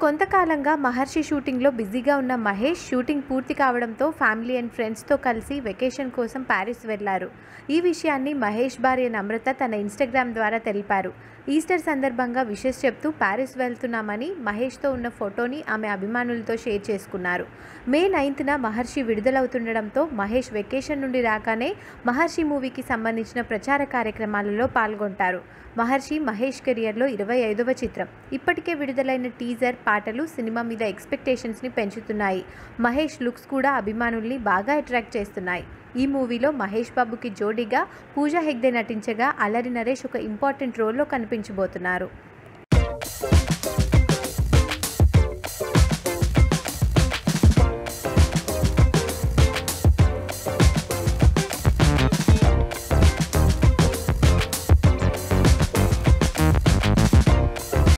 కొంతకాలంగా మహర్షి షూటింగ్లో బిజీగా ఉన్న మహేష్ షూటింగ్ పూర్తి కావడంతో ఫ్యామిలీ అండ్ ఫ్రెండ్స్తో కలిసి వెకేషన్ కోసం ప్యారిస్ వెళ్లారు ఈ విషయాన్ని మహేష్ భార్య నమ్రత తన ఇన్స్టాగ్రామ్ ద్వారా తెలిపారు ఈస్టర్ సందర్భంగా విషెస్ చెప్తూ ప్యారిస్ వెళ్తున్నామని మహేష్తో ఉన్న ఫోటోని ఆమె అభిమానులతో షేర్ చేసుకున్నారు మే నైన్త్న మహర్షి విడుదలవుతుండడంతో మహేష్ వెకేషన్ నుండి రాగానే మహర్షి మూవీకి సంబంధించిన ప్రచార కార్యక్రమాలలో పాల్గొంటారు మహర్షి మహేష్ కెరియర్లో ఇరవై ఐదవ చిత్రం ఇప్పటికే విడుదలైన టీజర్ పాటలు సినిమా మీద ఎక్స్పెక్టేషన్స్ని పెంచుతున్నాయి మహేష్ లుక్స్ కూడా అభిమానుల్ని బాగా అట్రాక్ట్ చేస్తున్నాయి ఈ మూవీలో మహేష్ బాబుకి జోడీగా పూజా హెగ్డే నటించగా అల్లరి నరేష్ ఒక ఇంపార్టెంట్ రోల్లో కనిపించబోతున్నారు